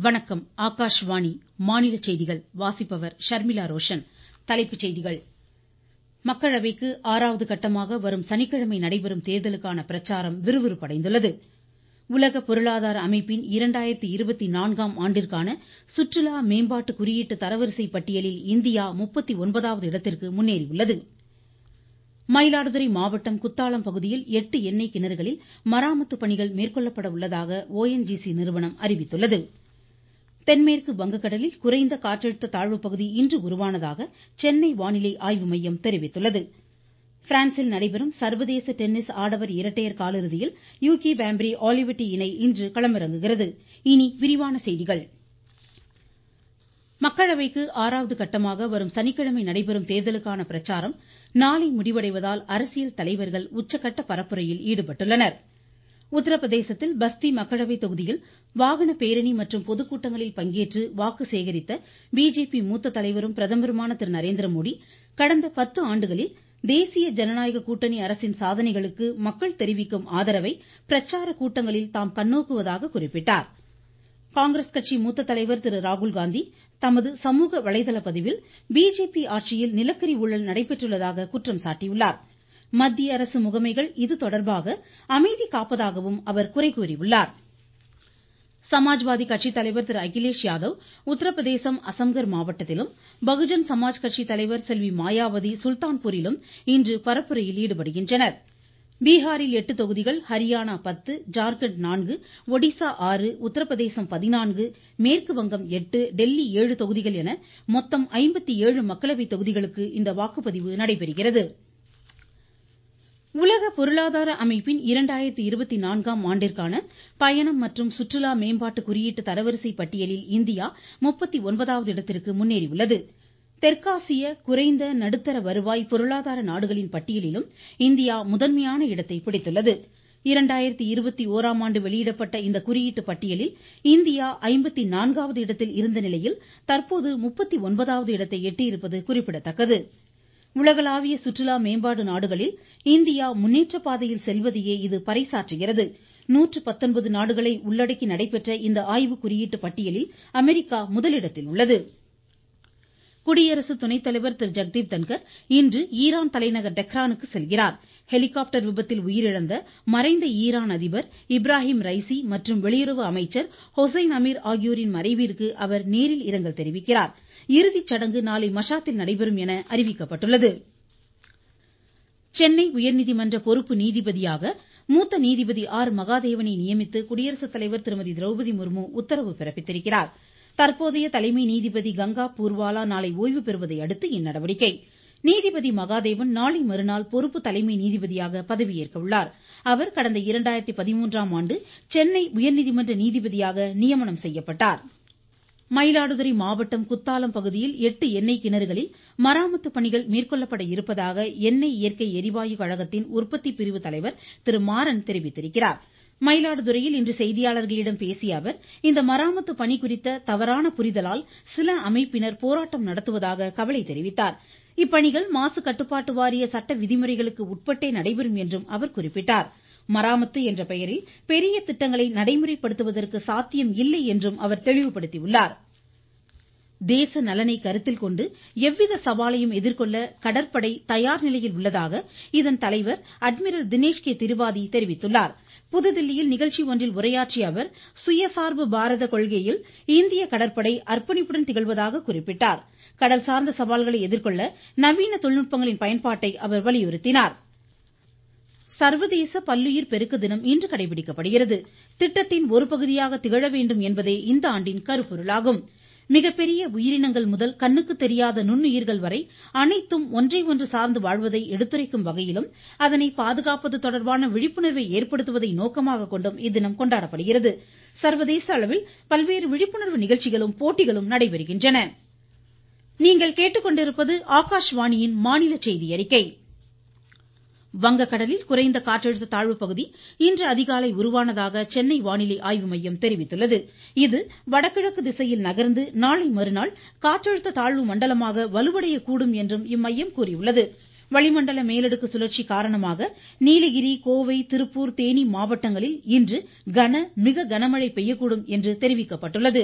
வணக்கம் ஆகாஷ்வாணி மாநில செய்திகள் வாசிப்பவர் ஷர்மிளா ரோஷன் தலைப்புச் செய்திகள் மக்களவைக்கு ஆறாவது கட்டமாக வரும் சனிக்கிழமை நடைபெறும் தேர்தலுக்கான பிரச்சாரம் விறுவிறுப்படைந்துள்ளது உலக பொருளாதார அமைப்பின் இரண்டாயிரத்து இருபத்தி நான்காம் ஆண்டிற்கான சுற்றுலா மேம்பாட்டு குறியீட்டு தரவரிசை பட்டியலில் இந்தியா முப்பத்தி ஒன்பதாவது இடத்திற்கு முன்னேறியுள்ளது மயிலாடுதுறை மாவட்டம் குத்தாலம் பகுதியில் எட்டு எண்ணெய் கிணறுகளில் மராமத்து பணிகள் மேற்கொள்ளப்பட உள்ளதாக ஓஎன்ஜிசி நிறுவனம் அறிவித்துள்ளது தென்மேற்கு வங்கக்கடலில் குறைந்த காற்றழுத்த தாழ்வு பகுதி இன்று உருவானதாக சென்னை வானிலை ஆய்வு மையம் தெரிவித்துள்ளது பிரான்சில் நடைபெறும் சர்வதேச டென்னிஸ் ஆடவர் இரட்டையர் காலிறுதியில் யூகி பாம்ப்ரி ஆலிவெட்டி இணை இன்று களமிறங்குகிறது இனி விரிவான செய்திகள் மக்களவைக்கு ஆறாவது கட்டமாக வரும் சனிக்கிழமை நடைபெறும் தேர்தலுக்கான பிரச்சாரம் நாளை முடிவடைவதால் அரசியல் தலைவர்கள் உச்சகட்ட பரப்புரையில் ஈடுபட்டுள்ளனர் உத்தரப்பிரதேசத்தில் பஸ்தி மக்களவை தொகுதியில் வாகன பேரணி மற்றும் பொதுக்கூட்டங்களில் பங்கேற்று வாக்கு சேகரித்த பிஜேபி மூத்த தலைவரும் பிரதமருமான திரு நரேந்திரமோடி கடந்த பத்து ஆண்டுகளில் தேசிய ஜனநாயக கூட்டணி அரசின் சாதனைகளுக்கு மக்கள் தெரிவிக்கும் ஆதரவை பிரச்சார கூட்டங்களில் தாம் கண்ணோக்குவதாக குறிப்பிட்டார் காங்கிரஸ் கட்சி மூத்த தலைவர் திரு ராகுல்காந்தி தமது சமூக வலைதள பதிவில் பிஜேபி ஆட்சியில் நிலக்கரி ஊழல் நடைபெற்றுள்ளதாக குற்றம் சாட்டியுள்ளார் மத்திய அரசு முகமைகள் இது தொடர்பாக அமைதி காப்பதாகவும் அவர் குறை கூறியுள்ளார் சமாஜ்வாதி கட்சி தலைவர் திரு அகிலேஷ் யாதவ் உத்தரப்பிரதேசம் அசம்கர் மாவட்டத்திலும் பகுஜன் சமாஜ் கட்சி தலைவர் செல்வி மாயாவதி சுல்தான்பூரிலும் இன்று பரப்புரையில் ஈடுபடுகின்றனர் பீகாரில் எட்டு தொகுதிகள் ஹரியானா பத்து ஜார்க்கண்ட் நான்கு ஒடிசா ஆறு உத்தரப்பிரதேசம் பதினான்கு மேற்கு வங்கம் எட்டு டெல்லி ஏழு தொகுதிகள் என மொத்தம் ஐம்பத்தி ஏழு மக்களவை தொகுதிகளுக்கு இந்த வாக்குப்பதிவு நடைபெறுகிறது உலக பொருளாதார அமைப்பின் இரண்டாயிரத்து இருபத்தி நான்காம் ஆண்டிற்கான பயணம் மற்றும் சுற்றுலா மேம்பாட்டு குறியீட்டு தரவரிசை பட்டியலில் இந்தியா முப்பத்தி ஒன்பதாவது இடத்திற்கு முன்னேறியுள்ளது தெற்காசிய குறைந்த நடுத்தர வருவாய் பொருளாதார நாடுகளின் பட்டியலிலும் இந்தியா முதன்மையான இடத்தை பிடித்துள்ளது இரண்டாயிரத்து இருபத்தி ஓராம் ஆண்டு வெளியிடப்பட்ட இந்த குறியீட்டு பட்டியலில் இந்தியா ஐம்பத்தி நான்காவது இடத்தில் இருந்த நிலையில் தற்போது முப்பத்தி ஒன்பதாவது இடத்தை எட்டியிருப்பது குறிப்பிடத்தக்கது உலகளாவிய சுற்றுலா மேம்பாடு நாடுகளில் இந்தியா முன்னேற்ற பாதையில் செல்வதையே இது பறைசாற்றுகிறது நூற்று பத்தொன்பது நாடுகளை உள்ளடக்கி நடைபெற்ற இந்த ஆய்வு குறியீட்டு பட்டியலில் அமெரிக்கா முதலிடத்தில் உள்ளது குடியரசு துணைத் தலைவர் திரு ஜெக்தீப் தன்கர் இன்று ஈரான் தலைநகர் டெஹ்ரானுக்கு செல்கிறார் ஹெலிகாப்டர் விபத்தில் உயிரிழந்த மறைந்த ஈரான் அதிபர் இப்ராஹிம் ரைசி மற்றும் வெளியுறவு அமைச்சர் ஹொசைன் அமீர் ஆகியோரின் மறைவிற்கு அவர் நேரில் இரங்கல் தெரிவிக்கிறார் இறுதிச் சடங்கு நாளை மஷாத்தில் நடைபெறும் என அறிவிக்கப்பட்டுள்ளது சென்னை உயர்நீதிமன்ற பொறுப்பு நீதிபதியாக மூத்த நீதிபதி ஆர் மகாதேவனை நியமித்து குடியரசுத் தலைவர் திருமதி திரௌபதி முர்மு உத்தரவு பிறப்பித்திருக்கிறார் தற்போதைய தலைமை நீதிபதி கங்கா பூர்வாலா நாளை ஓய்வு பெறுவதை அடுத்து இந்நடவடிக்கை நீதிபதி மகாதேவன் நாளை மறுநாள் பொறுப்பு தலைமை நீதிபதியாக பதவியேற்க உள்ளார் அவர் கடந்த இரண்டாயிரத்தி பதிமூன்றாம் ஆண்டு சென்னை உயர்நீதிமன்ற நீதிபதியாக நியமனம் செய்யப்பட்டார் மயிலாடுதுறை மாவட்டம் குத்தாலம் பகுதியில் எட்டு எண்ணெய் கிணறுகளில் மராமத்து பணிகள் மேற்கொள்ளப்பட இருப்பதாக எண்ணெய் இயற்கை எரிவாயு கழகத்தின் உற்பத்தி பிரிவு தலைவர் திரு மாறன் தெரிவித்திருக்கிறார் மயிலாடுதுறையில் இன்று செய்தியாளர்களிடம் பேசிய அவர் இந்த மராமத்து பணி குறித்த தவறான புரிதலால் சில அமைப்பினர் போராட்டம் நடத்துவதாக கவலை தெரிவித்தார் இப்பணிகள் மாசு கட்டுப்பாட்டு வாரிய சட்ட விதிமுறைகளுக்கு உட்பட்டே நடைபெறும் என்றும் அவர் குறிப்பிட்டார் மராமத்து என்ற பெயரில் பெரிய திட்டங்களை நடைமுறைப்படுத்துவதற்கு சாத்தியம் இல்லை என்றும் அவர் தெளிவுபடுத்தியுள்ளார் தேச நலனை கருத்தில் கொண்டு எவ்வித சவாலையும் எதிர்கொள்ள கடற்படை தயார் நிலையில் உள்ளதாக இதன் தலைவர் அட்மிரல் தினேஷ் கே திரிவாதி தெரிவித்துள்ளார் புதுதில்லியில் நிகழ்ச்சி ஒன்றில் உரையாற்றிய அவர் சுயசார்பு பாரத கொள்கையில் இந்திய கடற்படை அர்ப்பணிப்புடன் திகழ்வதாக குறிப்பிட்டார் கடல் சார்ந்த சவால்களை எதிர்கொள்ள நவீன தொழில்நுட்பங்களின் பயன்பாட்டை அவர் வலியுறுத்தினார் சர்வதேச பல்லுயிர் பெருக்க தினம் இன்று கடைபிடிக்கப்படுகிறது திட்டத்தின் ஒரு பகுதியாக திகழ வேண்டும் என்பதே இந்த ஆண்டின் கருப்பொருளாகும் மிகப்பெரிய உயிரினங்கள் முதல் கண்ணுக்கு தெரியாத நுண்ணுயிர்கள் வரை அனைத்தும் ஒன்றை ஒன்று சார்ந்து வாழ்வதை எடுத்துரைக்கும் வகையிலும் அதனை பாதுகாப்பது தொடர்பான விழிப்புணர்வை ஏற்படுத்துவதை நோக்கமாக கொண்டும் இத்தினம் கொண்டாடப்படுகிறது சர்வதேச அளவில் பல்வேறு விழிப்புணர்வு நிகழ்ச்சிகளும் போட்டிகளும் நடைபெறுகின்றன நீங்கள் கேட்டுக்கொண்டிருப்பது ஆகாஷ்வாணியின் மாநில செய்தி அறிக்கை வங்கக்கடலில் குறைந்த காற்றழுத்த தாழ்வு பகுதி இன்று அதிகாலை உருவானதாக சென்னை வானிலை ஆய்வு மையம் தெரிவித்துள்ளது இது வடகிழக்கு திசையில் நகர்ந்து நாளை மறுநாள் காற்றழுத்த தாழ்வு மண்டலமாக வலுவடையக்கூடும் என்றும் இம்மையம் கூறியுள்ளது வளிமண்டல மேலடுக்கு சுழற்சி காரணமாக நீலகிரி கோவை திருப்பூர் தேனி மாவட்டங்களில் இன்று கன மிக கனமழை பெய்யக்கூடும் என்று தெரிவிக்கப்பட்டுள்ளது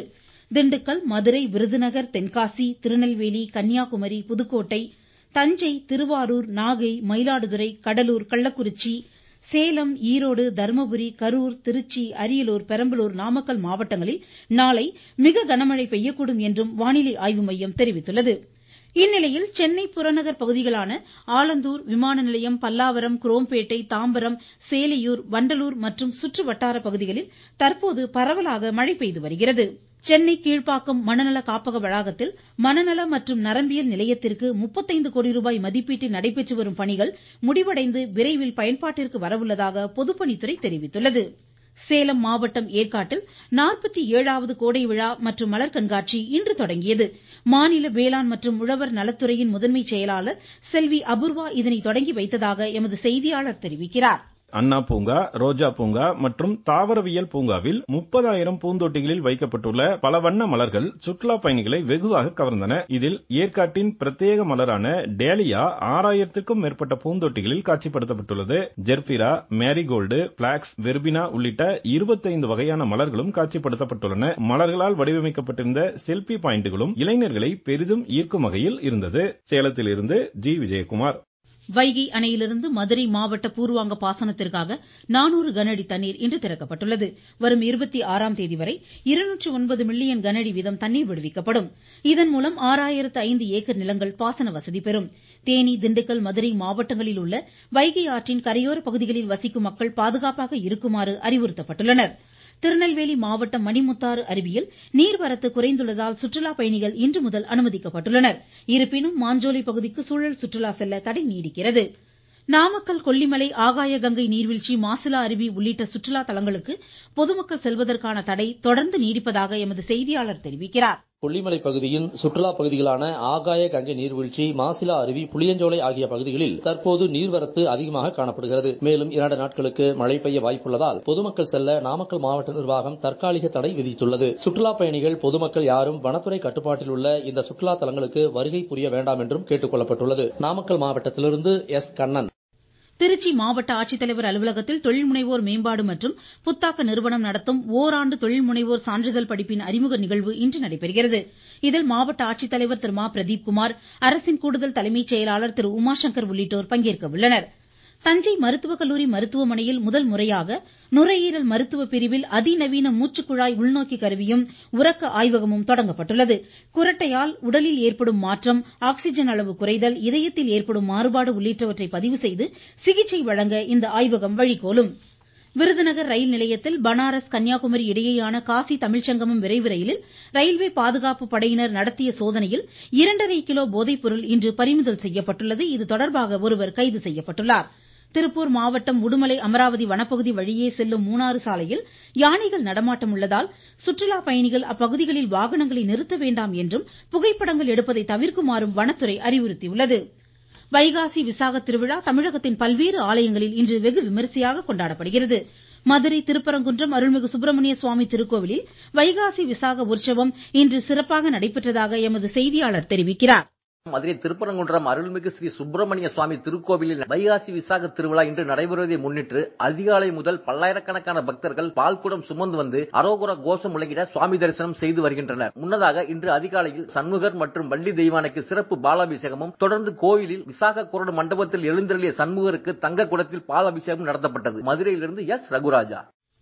திண்டுக்கல் மதுரை விருதுநகர் தென்காசி திருநெல்வேலி கன்னியாகுமரி புதுக்கோட்டை தஞ்சை திருவாரூர் நாகை மயிலாடுதுறை கடலூர் கள்ளக்குறிச்சி சேலம் ஈரோடு தருமபுரி கரூர் திருச்சி அரியலூர் பெரம்பலூர் நாமக்கல் மாவட்டங்களில் நாளை மிக கனமழை பெய்யக்கூடும் என்றும் வானிலை ஆய்வு மையம் தெரிவித்துள்ளது இந்நிலையில் சென்னை புறநகர் பகுதிகளான ஆலந்தூர் விமான நிலையம் பல்லாவரம் குரோம்பேட்டை தாம்பரம் சேலையூர் வண்டலூர் மற்றும் சுற்றுவட்டார பகுதிகளில் தற்போது பரவலாக மழை பெய்து வருகிறது சென்னை கீழ்ப்பாக்கம் மனநல காப்பக வளாகத்தில் மனநல மற்றும் நரம்பியல் நிலையத்திற்கு முப்பத்தைந்து கோடி ரூபாய் மதிப்பீட்டில் நடைபெற்று வரும் பணிகள் முடிவடைந்து விரைவில் பயன்பாட்டிற்கு வரவுள்ளதாக பொதுப்பணித்துறை தெரிவித்துள்ளது சேலம் மாவட்டம் ஏற்காட்டில் நாற்பத்தி ஏழாவது கோடை விழா மற்றும் மலர் கண்காட்சி இன்று தொடங்கியது மாநில வேளாண் மற்றும் உழவர் நலத்துறையின் முதன்மை செயலாளர் செல்வி அபூர்வா இதனை தொடங்கி வைத்ததாக எமது செய்தியாளர் தெரிவிக்கிறார் அண்ணா பூங்கா ரோஜா பூங்கா மற்றும் தாவரவியல் பூங்காவில் முப்பதாயிரம் பூந்தொட்டிகளில் வைக்கப்பட்டுள்ள பல வண்ண மலர்கள் சுற்றுலா பயணிகளை வெகுவாக கவர்ந்தன இதில் ஏற்காட்டின் பிரத்யேக மலரான டேலியா ஆறாயிரத்திற்கும் மேற்பட்ட பூந்தொட்டிகளில் காட்சிப்படுத்தப்பட்டுள்ளது ஜெர்பிரா மேரிகோல்டு பிளாக்ஸ் வெர்பினா உள்ளிட்ட இருபத்தைந்து வகையான மலர்களும் காட்சிப்படுத்தப்பட்டுள்ளன மலர்களால் வடிவமைக்கப்பட்டிருந்த செல்பி பாயிண்டுகளும் இளைஞர்களை பெரிதும் ஈர்க்கும் வகையில் இருந்தது சேலத்தில் இருந்து ஜி விஜயகுமார் வைகை அணையிலிருந்து மதுரை மாவட்ட பூர்வாங்க பாசனத்திற்காக நானூறு கனஅடி தண்ணீர் இன்று திறக்கப்பட்டுள்ளது வரும் இருபத்தி ஆறாம் தேதி வரை இருநூற்று ஒன்பது மில்லியன் கனஅடி வீதம் தண்ணீர் விடுவிக்கப்படும் இதன் மூலம் ஆறாயிரத்து ஐந்து ஏக்கர் நிலங்கள் பாசன வசதி பெறும் தேனி திண்டுக்கல் மதுரை மாவட்டங்களில் உள்ள வைகை ஆற்றின் கரையோர பகுதிகளில் வசிக்கும் மக்கள் பாதுகாப்பாக இருக்குமாறு அறிவுறுத்தப்பட்டுள்ளனர் திருநெல்வேலி மாவட்டம் மணிமுத்தாறு அருவியில் நீர்வரத்து குறைந்துள்ளதால் சுற்றுலா பயணிகள் இன்று முதல் அனுமதிக்கப்பட்டுள்ளனர் இருப்பினும் மாஞ்சோலை பகுதிக்கு சூழல் சுற்றுலா செல்ல தடை நீடிக்கிறது நாமக்கல் கொல்லிமலை ஆகாய கங்கை நீர்வீழ்ச்சி மாசிலா அருவி உள்ளிட்ட சுற்றுலா தலங்களுக்கு பொதுமக்கள் செல்வதற்கான தடை தொடர்ந்து நீடிப்பதாக எமது செய்தியாளர் தெரிவிக்கிறார் கொல்லிமலை பகுதியின் சுற்றுலா பகுதிகளான ஆகாய கங்கை நீர்வீழ்ச்சி மாசிலா அருவி புளியஞ்சோலை ஆகிய பகுதிகளில் தற்போது நீர்வரத்து அதிகமாக காணப்படுகிறது மேலும் இரண்டு நாட்களுக்கு மழை பெய்ய வாய்ப்புள்ளதால் பொதுமக்கள் செல்ல நாமக்கல் மாவட்ட நிர்வாகம் தற்காலிக தடை விதித்துள்ளது சுற்றுலா பயணிகள் பொதுமக்கள் யாரும் வனத்துறை கட்டுப்பாட்டில் உள்ள இந்த சுற்றுலா தலங்களுக்கு வருகை புரிய வேண்டாம் என்றும் கேட்டுக் கொள்ளப்பட்டுள்ளது நாமக்கல் மாவட்டத்திலிருந்து எஸ் கண்ணன் திருச்சி மாவட்ட ஆட்சித்தலைவர் அலுவலகத்தில் தொழில் முனைவோர் மேம்பாடு மற்றும் புத்தாக்க நிறுவனம் நடத்தும் ஓராண்டு தொழில் முனைவோர் சான்றிதழ் படிப்பின் அறிமுக நிகழ்வு இன்று நடைபெறுகிறது இதில் மாவட்ட ஆட்சித்தலைவர் திரு மா பிரதீப்குமார் அரசின் கூடுதல் தலைமைச் செயலாளர் திரு உமாசங்கர் உள்ளிட்டோர் பங்கேற்க உள்ளனர் தஞ்சை மருத்துவக் கல்லூரி மருத்துவமனையில் முதல் முறையாக நுரையீரல் மருத்துவ பிரிவில் அதிநவீன மூச்சுக்குழாய் உள்நோக்கி கருவியும் உறக்க ஆய்வகமும் தொடங்கப்பட்டுள்ளது குரட்டையால் உடலில் ஏற்படும் மாற்றம் ஆக்சிஜன் அளவு குறைதல் இதயத்தில் ஏற்படும் மாறுபாடு உள்ளிட்டவற்றை பதிவு செய்து சிகிச்சை வழங்க இந்த ஆய்வகம் வழிகோலும் விருதுநகர் ரயில் நிலையத்தில் பனாரஸ் கன்னியாகுமரி இடையேயான காசி தமிழ்ச்சங்கமம் விரைவு ரயிலில் ரயில்வே பாதுகாப்பு படையினர் நடத்திய சோதனையில் இரண்டரை கிலோ போதைப்பொருள் இன்று பறிமுதல் செய்யப்பட்டுள்ளது இது தொடர்பாக ஒருவர் கைது செய்யப்பட்டுள்ளார் திருப்பூர் மாவட்டம் உடுமலை அமராவதி வனப்பகுதி வழியே செல்லும் மூணாறு சாலையில் யானைகள் நடமாட்டம் உள்ளதால் சுற்றுலா பயணிகள் அப்பகுதிகளில் வாகனங்களை நிறுத்த வேண்டாம் என்றும் புகைப்படங்கள் எடுப்பதை தவிர்க்குமாறும் வனத்துறை அறிவுறுத்தியுள்ளது வைகாசி விசாக திருவிழா தமிழகத்தின் பல்வேறு ஆலயங்களில் இன்று வெகு விமரிசையாக கொண்டாடப்படுகிறது மதுரை திருப்பரங்குன்றம் அருள்மிகு சுப்பிரமணிய சுவாமி திருக்கோவிலில் வைகாசி விசாக உற்சவம் இன்று சிறப்பாக நடைபெற்றதாக எமது செய்தியாளர் தெரிவிக்கிறார் மதுரை திருப்பரங்குன்றம் அருள்மிகு ஸ்ரீ சுப்பிரமணிய சுவாமி திருக்கோவிலில் வைகாசி விசாக திருவிழா இன்று நடைபெறுவதை முன்னிட்டு அதிகாலை முதல் பல்லாயிரக்கணக்கான பக்தர்கள் பால்குடம் சுமந்து வந்து அரோகுர கோஷம் முழங்கிட சுவாமி தரிசனம் செய்து வருகின்றனர் முன்னதாக இன்று அதிகாலையில் சண்முகர் மற்றும் வள்ளி தெய்வானைக்கு சிறப்பு பாலாபிஷேகமும் தொடர்ந்து கோயிலில் விசாக குரடு மண்டபத்தில் எழுந்தருளிய சண்முகருக்கு தங்க குடத்தில் பாலாபிஷேகம் நடத்தப்பட்டது மதுரையிலிருந்து எஸ் ரகுராஜா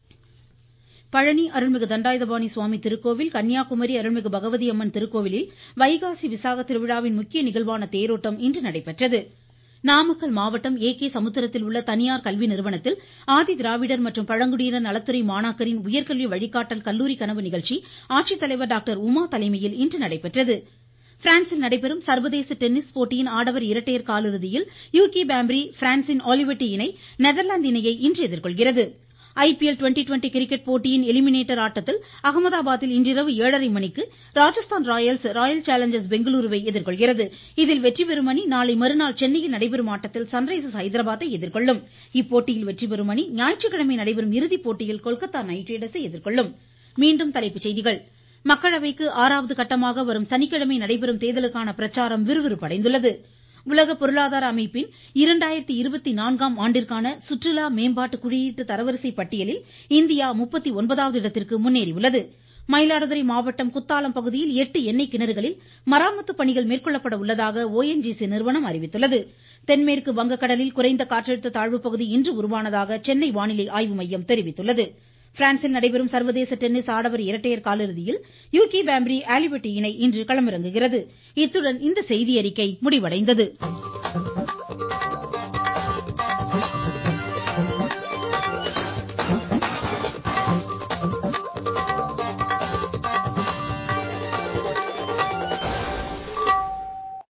பழனி அருள்மிகு தண்டாயுதபாணி சுவாமி திருக்கோவில் கன்னியாகுமரி அருள்மிகு பகவதி அம்மன் திருக்கோவிலில் வைகாசி விசாக திருவிழாவின் முக்கிய நிகழ்வான தேரோட்டம் இன்று நடைபெற்றது நாமக்கல் மாவட்டம் ஏ கே சமுத்திரத்தில் உள்ள தனியார் கல்வி நிறுவனத்தில் ஆதி திராவிடர் மற்றும் பழங்குடியினர் நலத்துறை மாணாக்கரின் உயர்கல்வி வழிகாட்டல் கல்லூரி கனவு நிகழ்ச்சி ஆட்சித்தலைவர் டாக்டர் உமா தலைமையில் இன்று நடைபெற்றது பிரான்சில் நடைபெறும் சர்வதேச டென்னிஸ் போட்டியின் ஆடவர் இரட்டையர் காலிறுதியில் யூகி பாம்ப்ரி பிரான்சின் ஆலிவெட்டி இணை நெதர்லாந்து இணையை இன்று எதிர்கொள்கிறது ஐபிஎல் டுவெண்டி டுவெண்டி கிரிக்கெட் போட்டியின் எலிமினேட்டர் ஆட்டத்தில் அகமதாபாத்தில் இன்றிரவு ஏழரை மணிக்கு ராஜஸ்தான் ராயல்ஸ் ராயல் சேலஞ்சர்ஸ் பெங்களூருவை எதிர்கொள்கிறது இதில் வெற்றி பெறும் அணி நாளை மறுநாள் சென்னையில் நடைபெறும் ஆட்டத்தில் சன்ரைசர்ஸ் ஹைதராபாத்தை எதிர்கொள்ளும் இப்போட்டியில் வெற்றி பெறும் அணி ஞாயிற்றுக்கிழமை நடைபெறும் இறுதிப் போட்டியில் கொல்கத்தா நைட் ரைடர்ஸை எதிர்கொள்ளும் மீண்டும் தலைப்புச் செய்திகள் மக்களவைக்கு ஆறாவது கட்டமாக வரும் சனிக்கிழமை நடைபெறும் தேர்தலுக்கான பிரச்சாரம் விறுவிறுப்படைந்துள்ளது உலக பொருளாதார அமைப்பின் இரண்டாயிரத்தி இருபத்தி நான்காம் ஆண்டிற்கான சுற்றுலா மேம்பாட்டு குறியீட்டு தரவரிசை பட்டியலில் இந்தியா முப்பத்தி ஒன்பதாவது இடத்திற்கு முன்னேறியுள்ளது மயிலாடுதுறை மாவட்டம் குத்தாலம் பகுதியில் எட்டு எண்ணெய் கிணறுகளில் மராமத்து பணிகள் மேற்கொள்ளப்பட உள்ளதாக ஓஎன்ஜிசி நிறுவனம் அறிவித்துள்ளது தென்மேற்கு வங்கக்கடலில் குறைந்த காற்றழுத்த தாழ்வு பகுதி இன்று உருவானதாக சென்னை வானிலை ஆய்வு மையம் தெரிவித்துள்ளது பிரான்சில் நடைபெறும் சர்வதேச டென்னிஸ் ஆடவர் இரட்டையர் காலிறுதியில் யூகி பாம்ப்ரி ஆலிபர்டி இணை இன்று களமிறங்குகிறது இத்துடன் இந்த செய்தியறிக்கை முடிவடைந்தது